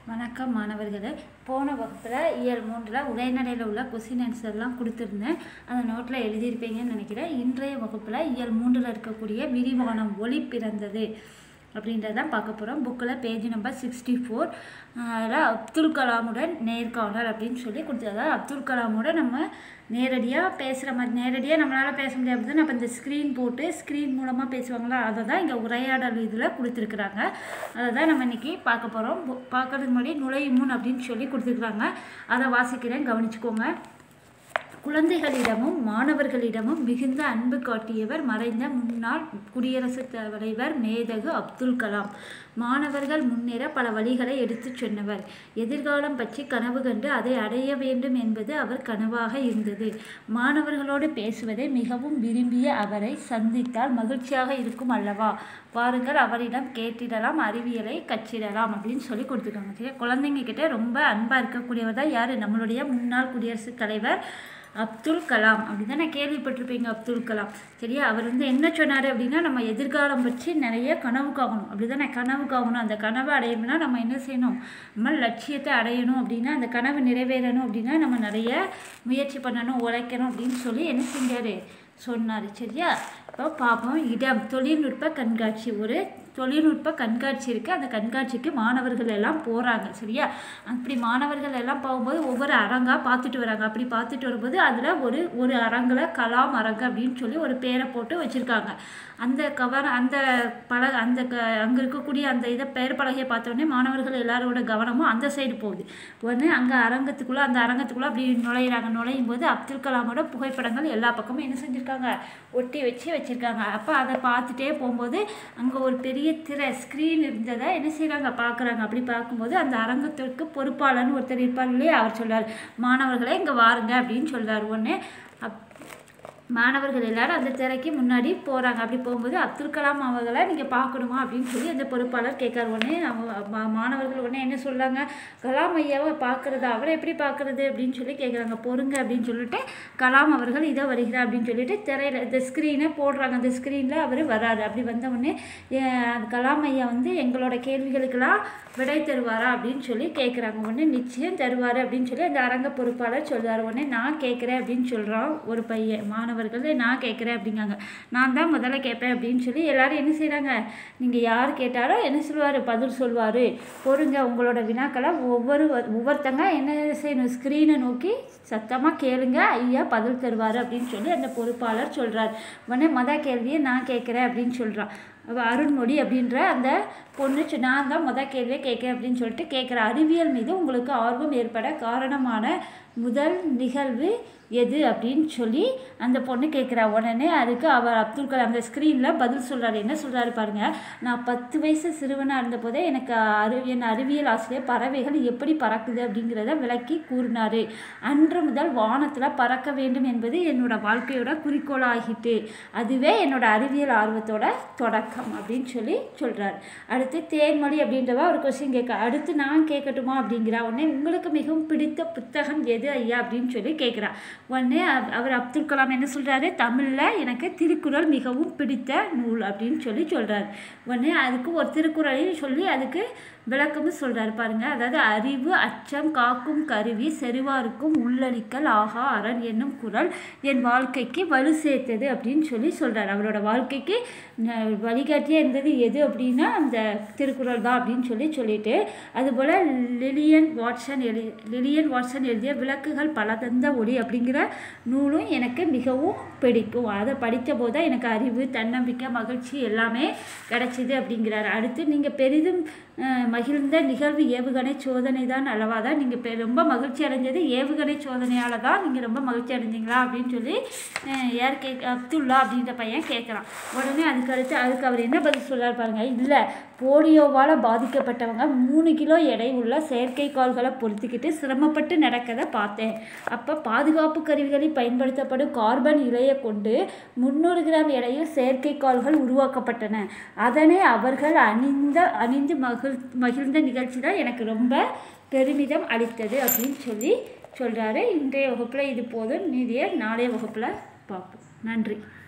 வணக்கம் மாணவர்களே போன வகுப்பில் இயல் மூன்றில் உரைநடையில் உள்ள கொஸ்டின் ஆன்சர்லாம் கொடுத்துருந்தேன் அந்த நோட்டில் எழுதியிருப்பீங்கன்னு நினைக்கிறேன் இன்றைய வகுப்பில் இயல் மூன்றில் இருக்கக்கூடிய விரிவானம் ஒளி பிறந்தது அப்படின்றதான் பார்க்க போகிறோம் புக்கில் பேஜ் நம்பர் சிக்ஸ்டி ஃபோர் அதில் அப்துல் கலாமுடன் நேர்காணல் அப்படின்னு சொல்லி கொடுத்தது அப்துல் கலாமோட நம்ம நேரடியாக பேசுகிற மாதிரி நேரடியாக நம்மளால் பேச முடியாது நம்ம இந்த ஸ்க்ரீன் போட்டு ஸ்க்ரீன் மூலமாக பேசுவாங்களா அதை தான் இங்கே உரையாடல் இதில் கொடுத்துருக்குறாங்க அதை தான் நம்ம இன்றைக்கி பார்க்க போகிறோம் பார்க்கறதுக்கு முன்னாடி நுழையும் முன் அப்படின்னு சொல்லி கொடுத்துருக்குறாங்க அதை வாசிக்கிறேன் கவனிச்சுக்கோங்க குழந்தைகளிடமும் மாணவர்களிடமும் மிகுந்த அன்பு காட்டியவர் மறைந்த முன்னாள் குடியரசுத் தலைவர் மேதகு அப்துல் கலாம் மாணவர்கள் முன்னேற பல வழிகளை எடுத்துச் சொன்னவர் எதிர்காலம் பற்றி கனவு கண்டு அதை அடைய வேண்டும் என்பது அவர் கனவாக இருந்தது மாணவர்களோடு பேசுவதை மிகவும் விரும்பிய அவரை சந்தித்தால் மகிழ்ச்சியாக இருக்கும் அல்லவா பாருங்கள் அவரிடம் கேட்டிடலாம் அறிவியலை கற்றிடலாம் அப்படின்னு சொல்லி கொடுத்துருக்காங்க சரியா குழந்தைங்க கிட்ட ரொம்ப அன்பாக இருக்கக்கூடியவர் தான் யார் நம்மளுடைய முன்னாள் குடியரசுத் தலைவர் அப்துல் கலாம் அப்படி தான் நான் கேள்விப்பட்டிருப்பீங்க அப்துல் கலாம் சரியா அவர் வந்து என்ன சொன்னார் அப்படின்னா நம்ம எதிர்காலம் பற்றி நிறைய கனவு காகணும் அப்படி தானே கனவு காகணும் அந்த கனவை அடையணும்னா நம்ம என்ன செய்யணும் நம்ம லட்சியத்தை அடையணும் அப்படின்னா அந்த கனவு நிறைவேறணும் அப்படின்னா நம்ம நிறைய முயற்சி பண்ணணும் உழைக்கணும் அப்படின்னு சொல்லி என்ன செஞ்சார் சொன்னார் சரியா இப்போ பார்ப்போம் இடம் தொழில்நுட்ப கண்காட்சி ஒரு தொழில்நுட்ப கண்காட்சி இருக்குது அந்த கண்காட்சிக்கு மாணவர்கள் எல்லாம் போகிறாங்க சரியா அப்படி மாணவர்கள் எல்லாம் போகும்போது ஒவ்வொரு அரங்காக பார்த்துட்டு வராங்க அப்படி பார்த்துட்டு வரும்போது அதில் ஒரு ஒரு அரங்கில் கலாம் அரங்கு அப்படின்னு சொல்லி ஒரு பேரை போட்டு வச்சுருக்காங்க அந்த கவர் அந்த பல அந்த க அங்கே இருக்கக்கூடிய அந்த இதை பெயர் பலகையை பார்த்தோடனே மாணவர்கள் எல்லாரோட கவனமும் அந்த சைடு போகுது உடனே அங்கே அரங்கத்துக்குள்ளே அந்த அரங்கத்துக்குள்ளே அப்படி நுழையிறாங்க நுழையும் போது அப்துல் கலாமோட புகைப்படங்கள் எல்லா பக்கமும் என்ன செஞ்சுருக்காங்க ஒட்டி வச்சு வச்சுருக்காங்க அப்போ அதை பார்த்துட்டே போகும்போது அங்கே ஒரு பெரிய திரை ஸ்க்ரீன் இருந்ததை என்ன செய்கிறாங்க பார்க்குறாங்க அப்படி பார்க்கும்போது அந்த அரங்கத்திற்கு பொறுப்பாளர்னு ஒருத்தர் இருப்பார் இல்லையா அவர் சொல்றார் மாணவர்களே இங்கே வாருங்க அப்படின்னு சொல்றாரு உடனே அப் மாணவர்கள் எல்லாரும் அந்த திரைக்கு முன்னாடி போகிறாங்க அப்படி போகும்போது அப்துல் கலாம் அவர்களை நீங்கள் பார்க்கணுமா அப்படின்னு சொல்லி அந்த பொறுப்பாளர் கேட்கார் உடனே அவங்க மா- மாணவர்கள் உடனே என்ன சொல்கிறாங்க கலாம் ஐயாவை பார்க்குறதா அவரை எப்படி பார்க்குறது அப்படின்னு சொல்லி கேட்குறாங்க பொறுங்க அப்படின்னு சொல்லிட்டு கலாம் அவர்கள் இதை வருகிறார் அப்படின்னு சொல்லிட்டு திரையில் இந்த ஸ்க்ரீனை போடுறாங்க அந்த ஸ்க்ரீனில் அவர் வராரு அப்படி வந்த உடனே "ஏன், அந்த கலாம் ஐயா வந்து எங்களோட கேள்விகளுக்கெல்லாம் விடை தருவாரா அப்படின்னு சொல்லி கேட்குறாங்க உடனே நிச்சயம் தருவார் அப்படின்னு சொல்லி அந்த அரங்க பொறுப்பாளர் சொல்றாரு உடனே நான் கேட்குறேன் அப்படின்னு சொல்கிறான் ஒரு பையன் மாணவர்கள் நான் கேட்குறேன் அப்படிங்காங்க நான் தான் முதல்ல கேட்பேன் அப்படின்னு சொல்லி எல்லாரும் என்ன செய்கிறாங்க நீங்கள் யார் கேட்டாலும் என்ன சொல்லுவார் பதில் சொல்வார் பொறுங்க உங்களோட வினாக்களை ஒவ்வொரு ஒவ்வொருத்தங்க என்ன செய்யணும் ஸ்க்ரீனை நோக்கி சத்தமாக கேளுங்க ஐயா பதில் தருவார் அப்படின்னு சொல்லி அந்த பொறுப்பாளர் சொல்கிறார் உடனே மொத கேள்வியை நான் கேட்குறேன் அப்படின்னு சொல்கிறான் அவ அருண்மொழி அப்படின்ற அந்த பொண்ணு சொ- நான் தான் முத கேள்வியை கேட்குறேன் அப்படின்னு சொல்லிட்டு கேட்குற அறிவியல் மீது உங்களுக்கு ஆர்வம் ஏற்பட காரணமான முதல் நிகழ்வு எது அப்படின்னு சொல்லி அந்த பொண்ணு கேட்குறா உடனே அதுக்கு அவர் அப்துல் கலாம் அந்த ஸ்க்ரீனில் பதில் சொல்கிறாரு என்ன சொல்கிறாரு பாருங்க நான் பத்து வயசு சிறுவனாக இருந்தபோதே எனக்கு அறி என் அறிவியல் ஆசிரியர் பறவைகள் எப்படி பறக்குது அப்படிங்கிறத விளக்கி கூறினார் அன்று முதல் வானத்தில் பறக்க வேண்டும் என்பது என்னோட வாழ்க்கையோட குறிக்கோளாகிட்டு அதுவே என்னோட அறிவியல் ஆர்வத்தோட தொடக்கம் அப்படின்னு சொல்லி சொல்கிறார் அடுத்து தேன்மொழி அப்படின்றவ ஒரு கொஸ்டின் கேட்க அடுத்து நான் கேட்கட்டுமா அப்படிங்கிறா உடனே உங்களுக்கு மிகவும் பிடித்த புத்தகம் எது ஐயா அப்படின்னு சொல்லி கேட்குறா உடனே அவ- அவர் அப்துல் கலாம் என்ன சொல்கிறாரு தமிழில் எனக்கு திருக்குறள் மிகவும் பிடித்த நூல் அப்படின்னு சொல்லி சொல்கிறார் உடனே அதுக்கு ஒரு திருக்குறளையும் சொல்லி அதுக்கு விளக்கமும் சொல்கிறாரு பாருங்க அதாவது அறிவு அச்சம் காக்கும் கருவி செருவாருக்கும் உள்ளளிக்கல் ஆகா அரண் என்னும் குரல் என் வாழ்க்கைக்கு வலு சேர்த்தது அப்படின்னு சொல்லி சொல்கிறார் அவரோட வாழ்க்கைக்கு ந- வழிகாட்டியாக இருந்தது எது அப்படின்னா அந்த திருக்குறள் தான் அப்படின்னு சொல்லி சொல்லிட்டு அதுபோல் லிலியன் வாட்சன் எழு லிலியன் வாட்சன் எழுதிய விளக்குகள் பல தந்த ஒளி அப்படிங்கிற நூலும் எனக்கு மிகவும் பிடிக்கும் அதை படித்த போது தான் எனக்கு அறிவு தன்னம்பிக்கை மகிழ்ச்சி எல்லாமே கிடைச்சிது அப்படிங்கிறாரு அடுத்து நீங்கள் பெரிதும் அஹ், மகிழ்ந்த நிகழ்வு ஏவுகணை சோதனை தான் அல்லவா தான் நீங்கள் பெ ரொம்ப மகிழ்ச்சி அடைஞ்சது ஏவுகணை சோதனையால் தான் நீங்கள் ரொம்ப மகிழ்ச்சி அடைஞ்சீங்களா அப்படின்னு சொல்லி அஹ், யார் கேக் அப்துல்லா அப்படின்ற பையன் கேட்குறான் உடனே அதுக்கு அடுத்து அதுக்கு அவர் என்ன பதில் சொல்றாரு பாருங்க இல்லை போலியோவால் பாதிக்கப்பட்டவங்க மூணு கிலோ எடை உள்ள செயற்கைக்கால்களை பொருத்திக்கிட்டு சிரமப்பட்டு நடக்கதை பார்த்தேன் அப்போ பாதுகாப்பு கருவிகளில் பயன்படுத்தப்படும் கார்பன் இலையை கொண்டு முந்நூறு கிராம் எடையில் செயற்கைக்கால்கள் உருவாக்கப்பட்டன அதனை அவர்கள் அணிந்த அணிந்து மகிழ் மகிழ்ந்த நிகழ்ச்சி தான் எனக்கு ரொம்ப பெருமிதம் அளித்தது அப்படின்னு சொல்லி சொல்கிறாரு இன்றைய வகுப்பில் இது போதும் மீதியை நாளைய வகுப்பில் பார்ப்போம் நன்றி